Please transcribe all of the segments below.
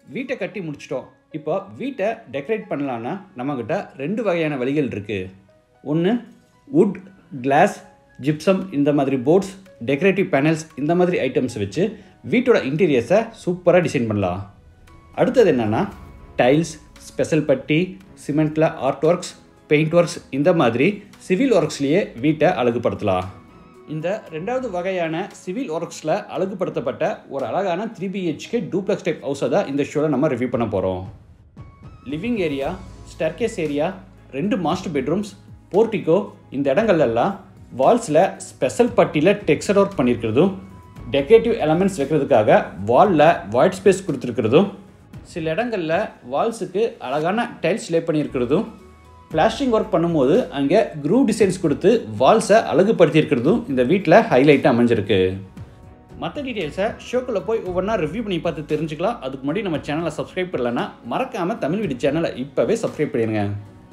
வீட்டை கட்டி முடிச்சிட்டோம் இப்போ வீட்டை டெக்கரேட் பண்ணலான்னா நம்மக்கிட்ட ரெண்டு வகையான வழிகள் இருக்குது ஒன்று வுட் கிளாஸ் ஜிப்சம் இந்த மாதிரி போர்ட்ஸ் டெக்கரேட்டிவ் பேனல்ஸ் இந்த மாதிரி ஐட்டம்ஸ் வச்சு வீட்டோட இன்டீரியர்ஸை சூப்பராக டிசைன் பண்ணலாம் அடுத்தது என்னென்னா டைல்ஸ் ஸ்பெஷல் பட்டி சிமெண்ட்டில் ஆர்ட் ஒர்க்ஸ் பெயிண்ட் ஒர்க்ஸ் இந்த மாதிரி சிவில் ஒர்க்ஸ்லேயே வீட்டை அழகுபடுத்தலாம் இந்த ரெண்டாவது வகையான சிவில் ஒர்க்ஸில் அழகுபடுத்தப்பட்ட ஒரு அழகான த்ரீ பிஹெச்கே டூப்ளெக்ஸ் டைப் ஹவுஸை தான் இந்த ஷோவில் நம்ம ரிவ்யூ பண்ண போகிறோம் லிவிங் ஏரியா ஸ்டர்கேஸ் ஏரியா ரெண்டு மாஸ்டர் பெட்ரூம்ஸ் போர்ட்டிகோ இந்த இடங்கள்லாம் வால்ஸில் ஸ்பெஷல் பட்டியில் டெக்ஸ்டர் ஒர்க் பண்ணியிருக்கிறதும் டெக்கரேட்டிவ் எலமெண்ட்ஸ் வைக்கிறதுக்காக வாலில் ஒயிட் ஸ்பேஸ் கொடுத்துருக்கிறதும் சில இடங்களில் வால்ஸுக்கு அழகான டைல்ஸ் லே பண்ணியிருக்கிறதும் பிளாஸ்டிங் ஒர்க் பண்ணும்போது அங்கே க்ரூ டிசைன்ஸ் கொடுத்து வால்ஸை அழகுபடுத்தியிருக்கிறதும் இந்த வீட்டில் ஹைலைட்டாக அமைஞ்சிருக்கு மற்ற டீட்டெயில்ஸை ஷோக்குள்ளே போய் ஒவ்வொன்றா ரிவ்யூ பண்ணி பார்த்து தெரிஞ்சுக்கலாம் அதுக்கு முன்னாடி நம்ம சேனலை சப்ஸ்கிரைப் பண்ணலன்னா மறக்காமல் தமிழ் வீடு சேனலை இப்போவே சப்ஸ்கிரைப் பண்ணிடுங்க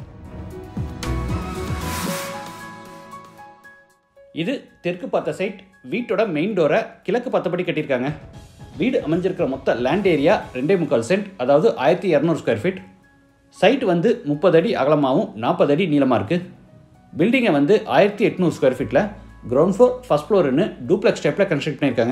இது தெற்கு பார்த்த சைட் வீட்டோட மெயின் டோரை கிழக்கு பார்த்தபடி கட்டியிருக்காங்க வீடு அமைஞ்சிருக்கிற மொத்த லேண்ட் ஏரியா ரெண்டே முக்கால் சென்ட் அதாவது ஆயிரத்தி இரநூறு ஸ்கொயர் ஃபீட் சைட் வந்து முப்பது அடி அகலமாகவும் நாற்பது அடி நீளமாக இருக்குது பில்டிங்கை வந்து ஆயிரத்தி எட்நூறு ஸ்கொயர் ஃபீட்டில் கிரவுண்ட் ஃப்ளோர் ஃபஸ்ட் ஃப்ளோர்னு டூப்ளெக்ஸ் டைப்பில் கன்ஸ்ட்ரக்ட் பண்ணியிருக்காங்க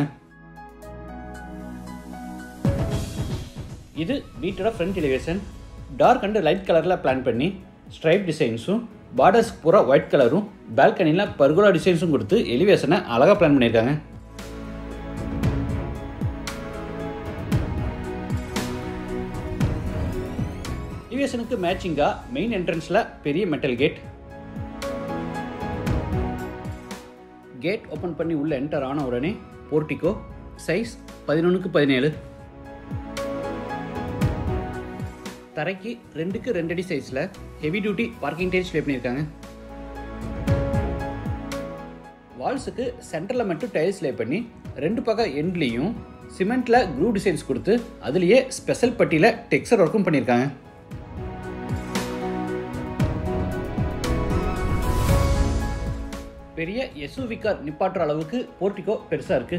இது வீட்டோட front elevation dark and light கலரில் பிளான் பண்ணி ஸ்ட்ரைப் டிசைன்ஸும் பார்டர்ஸ் பூரா ஒயிட் கலரும் பால்கனியில் பர்குலா டிசைன்ஸும் கொடுத்து எலிவேஷனை அழகாக பிளான் பண்ணியிருக்காங்க எலிவேஷனுக்கு மேட்சிங்காக மெயின் என்ட்ரன்ஸில் பெரிய மெட்டல் கேட் கேட் ஓப்பன் பண்ணி உள்ளே என்டர் ஆன உடனே போர்ட்டிகோ சைஸ் பதினொன்றுக்கு பதினேழு தரைக்கு ரெண்டுக்கு ரெண்டு அடி சைஸில் heavy duty parking tiles lay பண்ணியிருக்காங்க வால்ஸுக்கு சென்டரில் மட்டும் டைல்ஸ் லே பண்ணி ரெண்டு பக்கம் எண்ட்லேயும் சிமெண்ட்டில் க்ரூ டிசைன்ஸ் கொடுத்து அதுலேயே ஸ்பெஷல் பட்டியில் டெக்ஸ்சர் ஒர்க்கும் பண்ணியிருக்காங்க பெரிய எஸ்யூவி கார் நிப்பாட்டுற அளவுக்கு போர்ட்டிகோ பெருசாக இருக்குது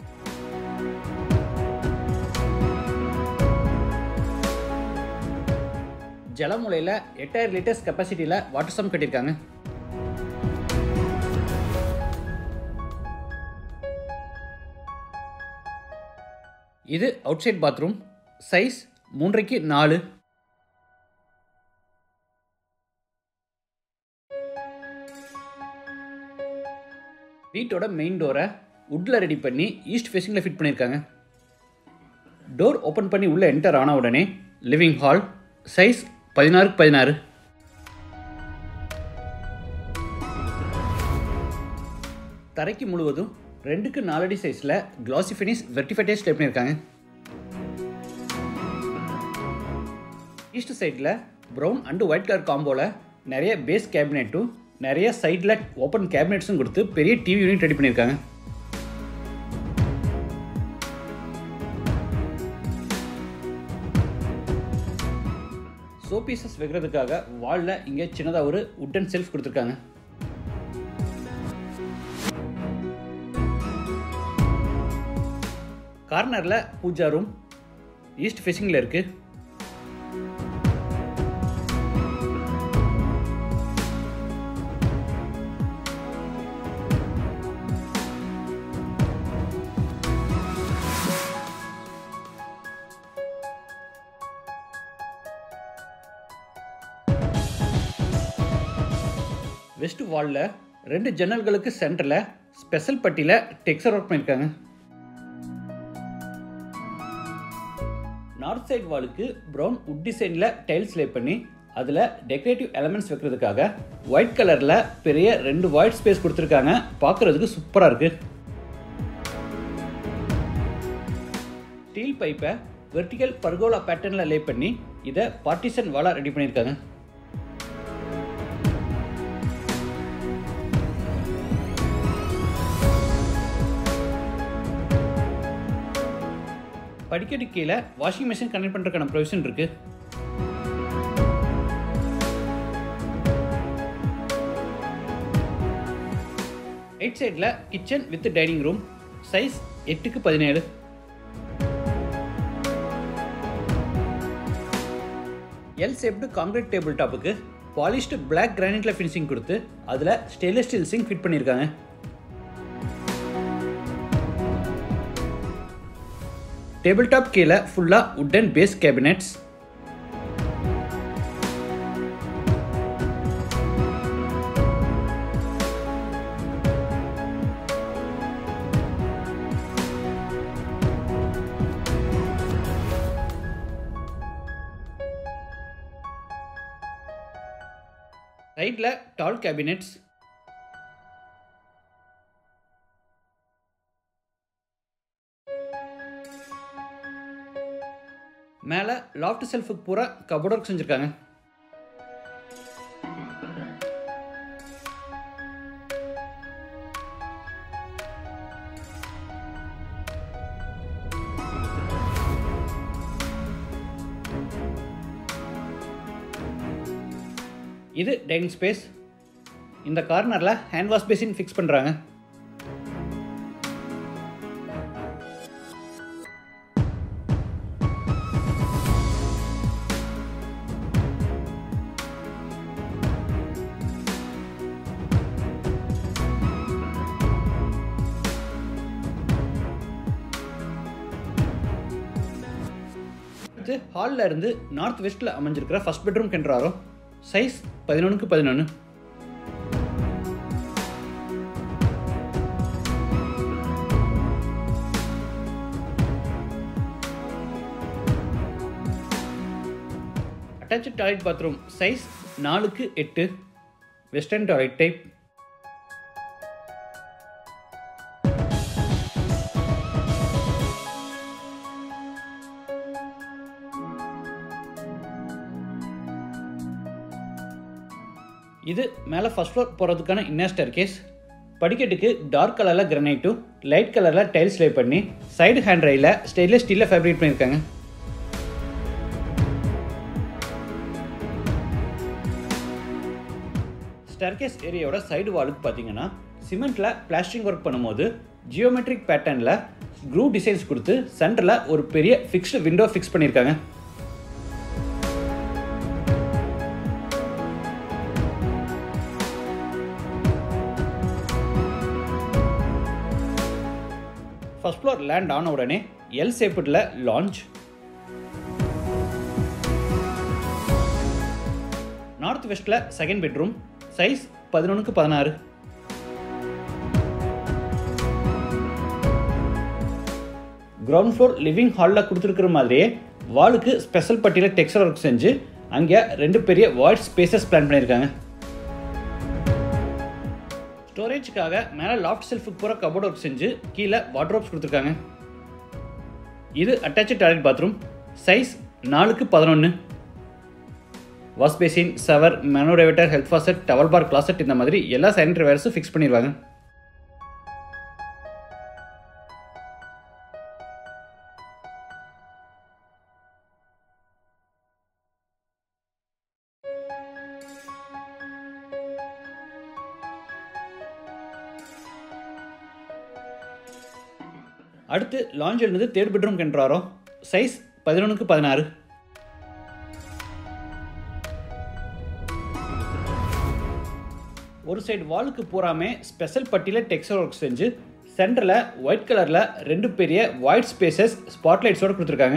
ஜலமுலையில் எட்டாயிரம் லிட்டர்ஸ் கெப்பாசிட்டியில் வாட்டர் சம் கட்டியிருக்காங்க இது அவுட் சைட் பாத்ரூம் சைஸ் மூன்றைக்கு நாலு வீட்டோட மெயின் டோரை வுட்டில் ரெடி பண்ணி ஈஸ்ட் ஃபேஸிங்கில் ஃபிட் பண்ணியிருக்காங்க டோர் ஓப்பன் பண்ணி உள்ளே என்டர் ஆன உடனே லிவிங் ஹால் சைஸ் பதினாறுக்கு பதினாறு தரைக்கு முழுவதும் ரெண்டுக்கு நாலடி சைஸில் கிளாசி ஃபினிஷ் வெர்டிஃபைடேஸ் டைப் பண்ணியிருக்காங்க ஈஸ்ட் சைடில் ப்ரௌன் அண்டு ஒயிட் கலர் காம்போவில் நிறைய பேஸ் கேபினெட்டும் நிறைய சைடில் ஓப்பன் கேபினெட்ஸும் கொடுத்து பெரிய டிவி யூனிட் ரெடி பண்ணியிருக்காங்க ஷோ பீசஸ் வைக்கிறதுக்காக வாலில் இங்கே சின்னதாக ஒரு உட்டன் செல்ஃப் கொடுத்துருக்காங்க கார்னரில் பூஜா ரூம் ஈஸ்ட் ஃபேஸிங்கில் இருக்குது வெஸ்ட் வாலில் ரெண்டு ஜன்னல்களுக்கு சென்டரில் ஸ்பெஷல் பட்டியில் டெக்ஸ்சர் ஒர்க் பண்ணியிருக்காங்க நார்த் சைடு வாலுக்கு ப்ரௌன் உட் டிசைனில் டைல்ஸ் லே பண்ணி அதில் டெக்கரேட்டிவ் எலமெண்ட்ஸ் வைக்கிறதுக்காக ஒயிட் கலரில் பெரிய ரெண்டு ஒயிட் ஸ்பேஸ் கொடுத்துருக்காங்க பார்க்குறதுக்கு சூப்பராக இருக்குது ஸ்டீல் பைப்பை வெர்டிக்கல் பர்கோலா பேட்டர்னில் லே பண்ணி இதை பார்ட்டிஷன் வாலாக ரெடி பண்ணியிருக்காங்க படிக்கட்டு கீழே வாஷிங் மிஷின் கனெக்ட் பண்ணுறதுக்கான ப்ரொவிஷன் இருக்கு ரைட் சைடில் kitchen with dining room size எட்டுக்கு பதினேழு எல் ஷேப்டு காங்கிரீட் டேபிள் டாப்புக்கு பாலிஷ்டு பிளாக் கிரானைட்டில் ஃபினிஷிங் கொடுத்து அதில் ஸ்டெயின்லெஸ் ஸ்டீல் சிங்க் ஃபிட் பண்ணியிருக்காங்க டேபிள் டாப் கீழே ஃபுல்லாக உட்டன் பேஸ் கேபினெட்ஸ் சைடில் டால் கேபினெட்ஸ் மேலே லாஃப்ட் செல்ஃபுக்கு பூரா கபோர்ட் ஒர்க் செஞ்சுருக்காங்க இது டைனிங் ஸ்பேஸ் இந்த கார்னரில் ஹேண்ட் வாஷ் பேசின் ஃபிக்ஸ் பண்ணுறாங்க இது ஹாலில் இருந்து நார்த் வெஸ்ட்டில் அமைஞ்சிருக்கிற ஃபர்ஸ்ட் பெட்ரூம் கென்றாரோ சைஸ் பதினொன்றுக்கு பதினொன்று அட்டாச்சு டாய்லெட் பாத்ரூம் சைஸ் நாலுக்கு எட்டு வெஸ்டர்ன் டாய்லெட் டைப் இது மேலே ஃபர்ஸ்ட் ஃப்ளோர் போகிறதுக்கான இன்னர் ஸ்டேர் கேஸ் படிக்கட்டுக்கு டார்க் கலரில் கிரனைட்டும் லைட் கலரில் டைல்ஸ் லே பண்ணி சைடு ஹேண்ட் ரயிலில் ஸ்டெயின்லெஸ் ஸ்டீலில் ஃபேப்ரிக் பண்ணியிருக்காங்க ஸ்டேர்கேஸ் ஏரியாவோட சைடு வாலுக்கு பார்த்தீங்கன்னா சிமெண்ட்டில் பிளாஸ்டிங் ஒர்க் பண்ணும்போது ஜியோமெட்ரிக் பேட்டர்னில் க்ரூ டிசைன்ஸ் கொடுத்து சென்டரில் ஒரு பெரிய ஃபிக்ஸ்டு விண்டோ ஃபிக்ஸ் பண்ணியிருக்காங்க ஃபர்ஸ்ட் ஃப்ளோர் லேண்ட் ஆன உடனே எல் சேப்பில் லான்ச் நார்த் வெஸ்ட்டில் செகண்ட் பெட்ரூம் சைஸ் பதினொன்றுக்கு பதினாறு கிரவுண்ட் ஃப்ளோர் லிவிங் ஹாலில் கொடுத்துருக்குற மாதிரியே வாலுக்கு ஸ்பெஷல் பட்டியில் டெக்ஸ்டர் ஒர்க் செஞ்சு அங்கே ரெண்டு பெரிய வாய்ட் ஸ்பேசஸ் பிளான் பண்ணியிருக்காங்க ஸ்டோரேஜுக்காக மேலே லாஃப்ட் செல்ஃபுக்கு பூரா கபோர்ட் ஒர்க் செஞ்சு கீழே வாட்ரோப்ஸ் கொடுத்துருக்காங்க இது அட்டாச்சு டாய்லெட் பாத்ரூம் சைஸ் நாலுக்கு பதினொன்று வாஷ் பேசின் சவர் மெனோரேவேட்டர் health faucet towel bar closet இந்த மாதிரி எல்லா சானிடரி வேர்ஸும் ஃபிக்ஸ் பண்ணிடுவாங்க அடுத்து லாஞ்சில் இருந்து தேர்ட் பெட்ரூம் கென்றாரோ சைஸ் பதினொன்றுக்கு பதினாறு ஒரு சைடு வாலுக்கு பூராமே ஸ்பெஷல் பட்டியில் டெக்ஸ்டர் ஒர்க் செஞ்சு சென்டரில் ஒயிட் கலரில் ரெண்டு பெரிய ஒயிட் ஸ்பேசஸ் ஸ்பாட்லைட்ஸோடு கொடுத்துருக்காங்க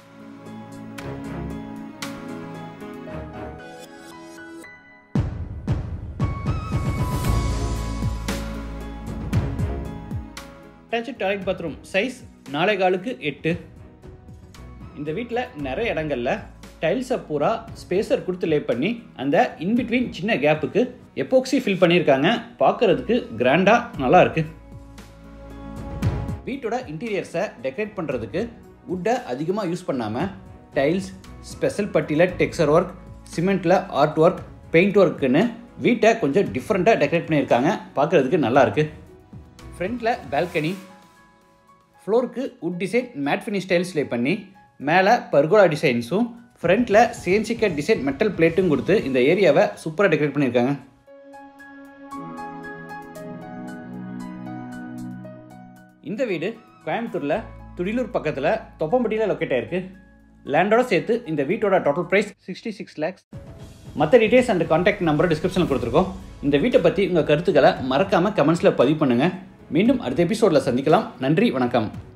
அட்டாச்சு டாய்லெட் பாத்ரூம் சைஸ் நாலே காலுக்கு எட்டு இந்த வீட்டில் நிறைய இடங்கள்ல டைல்ஸை பூரா ஸ்பேசர் கொடுத்து லே பண்ணி அந்த இன்பிட்வீன் சின்ன கேப்புக்கு எப்போக்சி ஃபில் பண்ணியிருக்காங்க பார்க்கறதுக்கு கிராண்டாக நல்லா இருக்கு வீட்டோட இன்டீரியர்ஸை டெக்கரேட் பண்ணுறதுக்கு வுட்டை அதிகமாக யூஸ் பண்ணாமல் டைல்ஸ் ஸ்பெஷல் பட்டியில் டெக்ஸ்சர் ஒர்க் சிமெண்ட்டில் ஆர்ட் ஒர்க் பெயிண்ட் ஒர்க்குன்னு வீட்டை கொஞ்சம் டிஃப்ரெண்ட்டாக டெக்கரேட் பண்ணியிருக்காங்க பார்க்குறதுக்கு நல்லா இருக்கு ஃப்ரண்ட்டில் பால்கனி ஃப்ளோருக்கு wood design matte finish tiles lay பண்ணி மேலே பர்கோலா டிசைன்ஸும் ஃப்ரண்ட்டில் சிஎன்சி கட் டிசைன் மெட்டல் பிளேட்டும் கொடுத்து இந்த ஏரியாவை சூப்பராக டெக்கரேட் பண்ணியிருக்காங்க இந்த வீடு கோயம்புத்தூரில் துடிலூர் பக்கத்தில் தொப்பம்பட்டியில் லொக்கேட் ஆயிருக்கு லேண்டோட சேர்த்து இந்த வீட்டோட total price sixty six lakhs மற்ற டீட்டெயில்ஸ் அண்ட் காண்டாக்ட் நம்பரை டிஸ்கிரிப்ஷனில் கொடுத்துருக்கோம் இந்த வீட்டை பற்றி உங்கள் கருத்துக்களை மறக்காமல் கமெண்ட்ஸில் பதிவு பண்ணுங்கள் மீண்டும் அடுத்த எபிசோடில் சந்திக்கலாம் நன்றி வணக்கம்